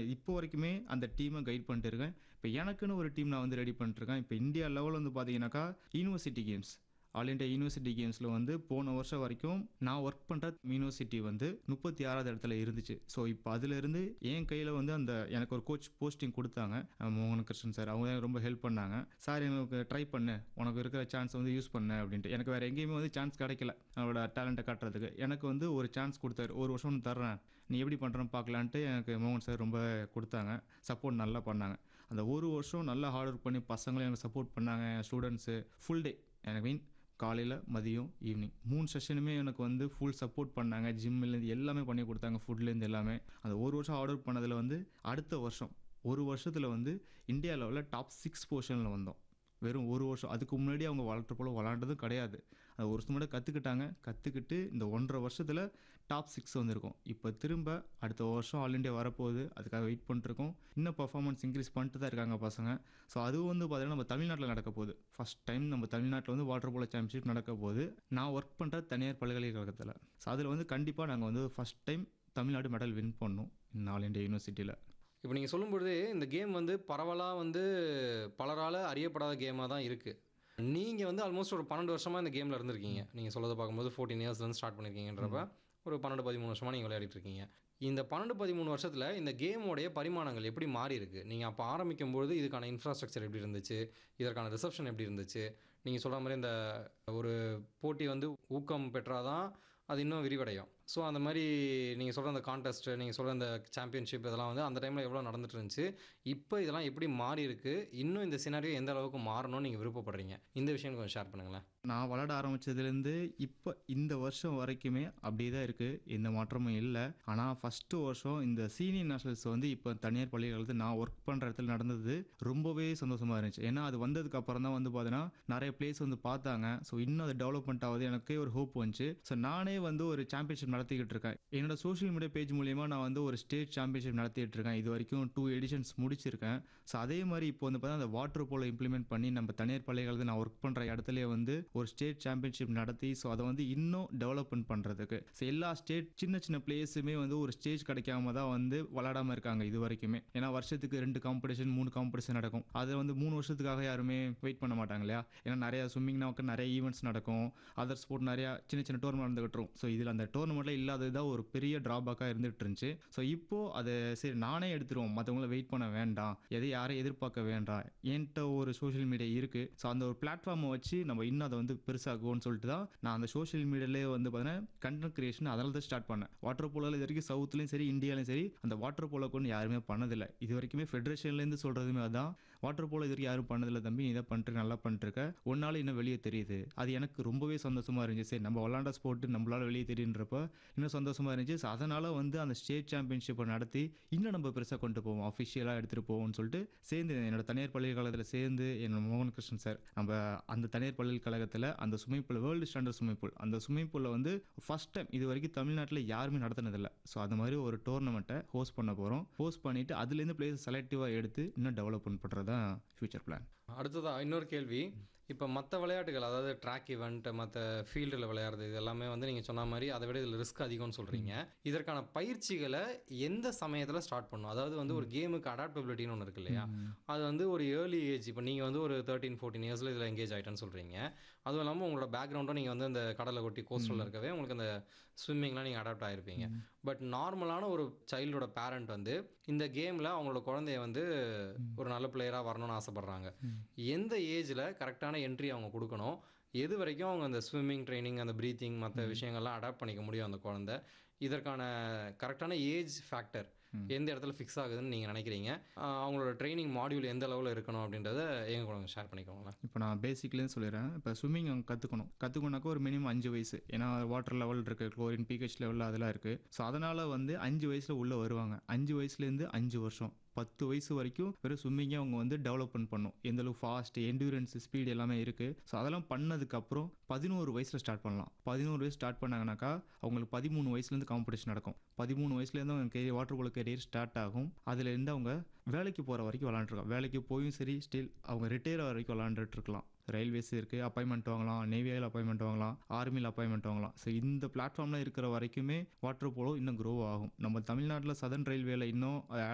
இப்போ வரைக்குமே அந்த டீமை கைட் பண்ணிட்டு இருக்கேன் இப்போ எனக்குன்னு ஒரு டீம் நான் வந்து ரெடி பண்ணிட்டுருக்கேன் இப்போ இந்தியா லெவலில் வந்து பார்த்தீங்கன்னாக்கா university games all India university கேம்ஸில் வந்து போன வருஷம் வரைக்கும் நான் ஒர்க் பண்ணுற யூனிவர்சிட்டி வந்து முப்பத்தி ஆறாவது இடத்துல இருந்துச்சு ஸோ இப்போ அதுலேருந்து என் கையில் வந்து அந்த எனக்கு ஒரு கோச் போஸ்டிங் கொடுத்தாங்க அஹ் மோகன் கிருஷ்ணன் சார் அவங்க எனக்கு ரொம்ப ஹெல்ப் பண்ணாங்க சார் எனக்கு ட்ரை பண்ணு உனக்கு இருக்கிற சான்ஸ் வந்து யூஸ் பண்ணு அப்படின்ட்டு எனக்கு வேறு எங்கேயுமே வந்து சான்ஸ் கிடைக்கல அவரோட டேலண்ட்டை காட்டுறதுக்கு எனக்கு வந்து ஒரு சான்ஸ் கொடுத்தாரு ஒரு வருஷம் தர்றேன் நீ எப்படி பண்ணுறேன்னு பார்க்கலான்ட்டு எனக்கு மோகன் சார் ரொம்ப கொடுத்தாங்க சப்போர்ட் நல்லா பண்ணாங்க அந்த ஒரு வருஷம் நல்லா ஹார்ட் ஒர்க் பண்ணி பசங்களும் எனக்கு சப்போர்ட் பண்ணாங்க ஸ்டூடெண்ட்ஸு ஃபுல் டே எனக்கு மீன் காலையில் மதியம் ஈவினிங் மூணு செஷனுமே எனக்கு வந்து ஃபுல் சப்போர்ட் பண்ணாங்க ஜிம்லேருந்து எல்லாமே பண்ணி கொடுத்தாங்க ஃபுட்லேருந்து எல்லாமே அந்த ஒரு வருஷம் ஆர்டர் பண்ணதில் வந்து அடுத்த வருஷம் ஒரு வருஷத்தில் வந்து இந்தியா லெவலில் டாப் சிக்ஸ் பொசிஷனில் வந்தோம் வெறும் ஒரு வருஷம் அதுக்கு முன்னாடி அவங்க வளர்த்த போல விளாண்டதும் கிடையாது அது ஒரு வருஷம் மட்டும் கற்றுக்கிட்டாங்க கற்றுக்கிட்டு இந்த ஒன்றரை வருஷத்தில் டாப் சிக்ஸ் வந்திருக்கோம் இப்போ திரும்ப அடுத்த வருஷம் ஆல் இண்டியா வரப்போகுது அதுக்காக வெயிட் பண்ணிட்டுருக்கோம் இன்னும் பர்ஃபார்மன்ஸ் இன்க்ரீஸ் பண்ணிட்டு தான் இருக்காங்க பசங்க ஸோ அதுவும் வந்து பார்த்தீங்கன்னா நம்ம தமிழ்நாட்டில் நடக்க போகுது ஃபஸ்ட் டைம் நம்ம தமிழ்நாட்டில் வந்து வாட்டர் போலோ சாம்பியன்ஷிப் நடக்க போகுது நான் ஒர்க் பண்ணுற தனியார் பல்கலைக்கழகத்தில் ஸோ அதில் வந்து கண்டிப்பாக நாங்கள் வந்து first time Tamil Nadu medal win பண்ணோம் இந்த ஆல் இண்டியா யூனிவர்சிட்டியில் இப்போ நீங்கள் சொல்லும்பொழுது இந்த கேம் வந்து பரவலாக வந்து பலரால் அறியப்படாத கேமாக தான் இருக்குது நீங்கள் வந்து ஆல்மோஸ்ட் ஒரு பன்னெண்டு வருஷமாக இந்த கேமில் இருந்திருக்கீங்க நீங்கள் சொல்லதை பார்க்கும்போது ஃபோர்டீன் இயர்ஸ்லேருந்து ஸ்டார்ட் பண்ணியிருக்கீங்கன்றப்ப ஒரு பன்னெண்டு பதிமூணு வருஷமாக நீங்கள் விளையாடிட்டு இருக்கீங்க இந்த பன்னெண்டு பதிமூணு வருஷத்தில் இந்த கேமோடைய பரிமாணங்கள் எப்படி மாறி இருக்கு நீங்கள் அப்போ ஆரம்பிக்கும்போது இதுக்கான இன்ஃப்ராஸ்ட்ரக்சர் எப்படி இருந்துச்சு இதற்கான ரிசப்ஷன் எப்படி இருந்துச்சு நீங்கள் சொல்கிற மாதிரி இந்த ஒரு போட்டி வந்து ஊக்கம் பெற்றாதான் அது இன்னும் விரிவடையும் ஸோ அந்த மாதிரி நீங்கள் சொல்கிற அந்த கான்டெஸ்ட் நீங்கள் சொல்கிற அந்த சாம்பியன்ஷிப் இதெல்லாம் வந்து அந்த டைமில் எவ்வளோ நடந்துட்டு இருந்துச்சு இப்போ இதெல்லாம் எப்படி மாறி இருக்கு இன்னும் இந்த சினாரியோ எந்த அளவுக்கு மாறணும்னு நீங்கள் விருப்பப்படுறீங்க இந்த விஷயம் கொஞ்சம் ஷேர் பண்ணுங்களேன் நான் விளாட ஆரம்பிச்சதுலேருந்து இப்போ இந்த வருஷம் வரைக்குமே அப்படியே தான் இருக்குது எந்த மாற்றமும் இல்லை ஆனால் ஃபஸ்ட்டு வருஷம் இந்த சீனியர் நேஷனல்ஸ் வந்து இப்போ தனியார் பள்ளிகளுக்கு நான் ஒர்க் பண்ணுற இடத்துல நடந்தது ரொம்பவே சந்தோஷமாக இருந்துச்சு ஏன்னா அது வந்ததுக்கு அப்புறம் தான் வந்து பார்த்தீங்கன்னா நிறைய பிளேஸ் வந்து பார்த்தாங்க ஸோ இன்னும் அது டெவலப்மெண்ட் ஆகுது எனக்கே ஒரு ஹோப் வந்துச்சு ஸோ நானே வந்து ஒரு சாம்பியன்ஷிப் நடத்திக்கிட்டு இருக்கேன் என்னோட சோஷியல் மீடியா பேஜ் மூலியமாக நான் வந்து ஒரு ஸ்டேட் சாம்பியன்ஷிப் நடத்திட்டு இருக்கேன் இது வரைக்கும் டூ எடிஷன்ஸ் முடிச்சிருக்கேன் ஸோ அதே மாதிரி இப்போ வந்து பார்த்தா அந்த வாட்டர் போல இம்ப்ளிமெண்ட் பண்ணி நம்ம தனியார் பள்ளிகளுக்கு நான் ஒர்க் பண்ணுற இடத்துலயே வந்து ஒரு ஸ்டேட் சாம்பியன்ஷிப் நடத்தி ஸோ அதை வந்து இன்னும் டெவலப்மெண்ட் பண்ணுறதுக்கு ஸோ எல்லா ஸ்டேட் சின்ன சின்ன பிளேஸுமே வந்து ஒரு ஸ்டேஜ் கிடைக்காம தான் வந்து விளாடாம இருக்காங்க இது வரைக்குமே ஏன்னா வருஷத்துக்கு ரெண்டு காம்படிஷன் மூணு காம்படிஷன் நடக்கும் அதை வந்து மூணு வருஷத்துக்காக யாருமே வெயிட் பண்ண மாட்டாங்க இல்லையா ஏன்னா நிறைய ஸ்விம்மிங்னாக்க நிறைய ஈவெண்ட்ஸ் நடக்கும் அதர் ஸ்போர்ட் நிறைய சின்ன சின்ன டோர்னமெண்ட் நடந்துகிட்டு ஸோ இதில் அந்த டோர்னமெண்ட்ல இல்லாதது தான் ஒரு பெரிய ட்ராபேக்காக இருந்துட்டு இருந்துச்சு ஸோ இப்போ அதை சரி நானே எடுத்துருவோம் மற்றவங்கள வெயிட் பண்ண வேண்டாம் எதை யாரையும் எதிர்பார்க்க வேண்டாம் என்கிட்ட ஒரு சோஷியல் மீடியா இருக்கு ஸோ அந்த ஒரு பிளாட்ஃபார்மை வச்சு நம்ம இன்னும் அதை வந்து பெருசாக்குவோம்னு சொல்லிட்டு தான் நான் அந்த சோஷியல் மீடியாலேயே வந்து பார்த்தீங்கன்னா கண்டென்ட் கிரியேஷன் அதனால தான் ஸ்டார்ட் பண்ணேன் வாட்டர் போலோவில் இது வரைக்கும் சவுத்துலையும் சரி இந்தியாலையும் சரி அந்த வாட்டர் போலோ கொண்டு யாருமே பண்ணதில்லை இது வரைக்குமே ஃபெடரேஷன்லேருந்து சொல்கிறதுமே அதான் வாட்டர் போலோ இது வரைக்கும் யாரும் பண்ணதில்லை தம்பி நீ இதை பண்ணிட்டு நல்லா பண்ணிருக்க ஒன்னால இன்னும் வெளியே தெரியுது அது எனக்கு ரொம்பவே சந்தோஷமா இருந்துச்சு சரி நம்ம விளாண்ட ஸ்போர்ட் நம்மளால வெளியே தெரியுன்றப்ப இன்னும் சந்தோஷமா இருந்துச்சு So, அதனால வந்து அந்த ஸ்டேட் சாம்பியன்ஷிப்பை நடத்தி இன்னும் நம்ம பெருசாக கொண்டு போவோம் அஃபிஷியலாக எடுத்துகிட்டு போவோம்னு சொல்லிட்டு சேர்ந்து என்னோட தனியார் பல்கலைக்கழகத்தில் சேர்ந்து என்னோட மோகன் கிருஷ்ணன் சார் நம்ம அந்த தனியார் பல்கலைக்கழகத்தில் அந்த swimming pool world standard swimming pool அந்த ஸ்விம்மிங் பூலில் வந்து ஃபர்ஸ்ட் டைம் இது வரைக்கும் தமிழ்நாட்டில் யாருமே நடத்தினதில்லை ஸோ அது மாதிரி ஒரு டோர்னமெண்ட்டை ஹோஸ்ட் பண்ண போகிறோம் ஹோஸ்ட் பண்ணிட்டு அதுலேருந்து பிளேஸ் செலக்டிவாக எடுத்து இன்னும் டெவலப்மெண்ட் பண்ணுறது தான் ஃபியூச்சர் பிளான் அடுத்ததா இன்னொரு கேள்வி இப்போ மற்ற விளையாட்டுகள் அதாவது ட்ராக் ஈவெண்ட் மற்ற ஃபீல்டில் விளையாடுறது இது எல்லாமே வந்து நீங்கள் சொன்ன மாதிரி அதை விட இதில் ரிஸ்க் அதிகம்னு சொல்கிறீங்க இதற்கான பயிற்சிகளை எந்த சமயத்தில் ஸ்டார்ட் பண்ணும் அதாவது வந்து ஒரு கேமுக்கு அடாப்டபிலிட்டின்னு ஒன்று இருக்கு இல்லையா அது வந்து ஒரு ஏர்லி ஏஜ் இப்போ நீங்கள் வந்து ஒரு தேர்ட்டீன் ஃபோர்டீன் இயர்ஸில் இதில் எங்கேஜ் ஆகிட்டேன்னு சொல்கிறீங்க அதுவும் இல்லாமல் உங்களோட பேக்ரவுண்டும் நீங்கள் வந்து அந்த கடலை கொட்டி கோஸ்டலில் இருக்கவே உங்களுக்கு அந்த ஸ்விம்மிங்லாம் நீங்கள் அடாப்ட் ஆகிருப்பீங்க பட் நார்மலான ஒரு சைல்டோட பேரண்ட் வந்து இந்த கேமில் அவங்களோட குழந்தைய வந்து ஒரு நல்ல பிளேயராக வரணும்னு ஆசைப்பட்றாங்க எந்த ஏஜில் கரெக்டான என்ட்ரி அவங்க கொடுக்கணும் எது வரைக்கும் அவங்க அந்த ஸ்விம்மிங் ட்ரைனிங் அந்த ப்ரீத்திங் மற்ற விஷயங்கள்லாம் அடாப்ட் பண்ணிக்க முடியும் அந்த குழந்தை இதற்கான கரெக்டான ஏஜ் ஃபேக்டர் எந்த இடத்துல ஃபிக்ஸ் ஆகுதுன்னு நீங்கள் நினைக்கிறீங்க ஆஹ் அவங்களோட ட்ரைனிங் மாடியூல் எந்த லெவலில் இருக்கணும் அப்படின்றத எங்க கூட ஷேர் பண்ணிக்கோங்களேன் இப்போ நான் பேசிக்லேருந்து சொல்லிடுறேன் இப்போ ஸ்விம்மிங் அவங்க கற்றுக்கணும் கற்றுக்கணுனாக்கா ஒரு மினிமம் அஞ்சு வயசு ஏன்னா வாட்டர் லெவல் இருக்குது குளோரின் பிஹெச் லெவலில் அதெல்லாம் இருக்குது ஸோ அதனால் வந்து அஞ்சு வயசில் உள்ளே வருவாங்க அஞ்சு வயசுலேருந்து அஞ்சு வருஷம் பத்து வயசு வரைக்கும் வெறும் ஸ்விம்மிங்கை அவங்க வந்து டெவலப்மெண்ட் பண்ணும் எந்த அளவுக்கு ஃபாஸ்ட் என்டூரன்ஸ் ஸ்பீடு எல்லாமே இருக்குது ஸோ அதெல்லாம் பண்ணதுக்கப்புறம் பதினோரு வயசில் ஸ்டார்ட் பண்ணலாம் பதினோரு வயசு ஸ்டார்ட் பண்ணாங்கனாக்கா அவங்களுக்கு பதிமூணு வயசுலேருந்து காம்படிஷன் நடக்கும் பதிமூணு வயசுலேருந்து அவங்க கெரியர் வாட்டர் போல கெரியர் ஸ்டார்ட் ஆகும் அதுலேருந்து அவங்க வேலைக்கு போகிற வரைக்கும் விளாண்டுருக்காங்க வேலைக்கு போயும் சரி ஸ்டில் அவங்க ரிட்டையர் வரைக்கும் விளாண்டுட்டு இருக்கலாம் ரயில்வேஸ் இருக்குது அப்பாயின்மெண்ட் வாங்கலாம் நேவியில் அப்பாயின்மெண்ட் வாங்கலாம் ஆர்மியில் அப்பாயின்மெண்ட் வாங்கலாம் ஸோ இந்த பிளாட்ஃபார்மில் இருக்கிற வரைக்குமே வாட்டர் போலோ இன்னும் க்ரோ ஆகும் நம்ம தமிழ்நாட்டில் சதன் ரயில்வேல இன்னும்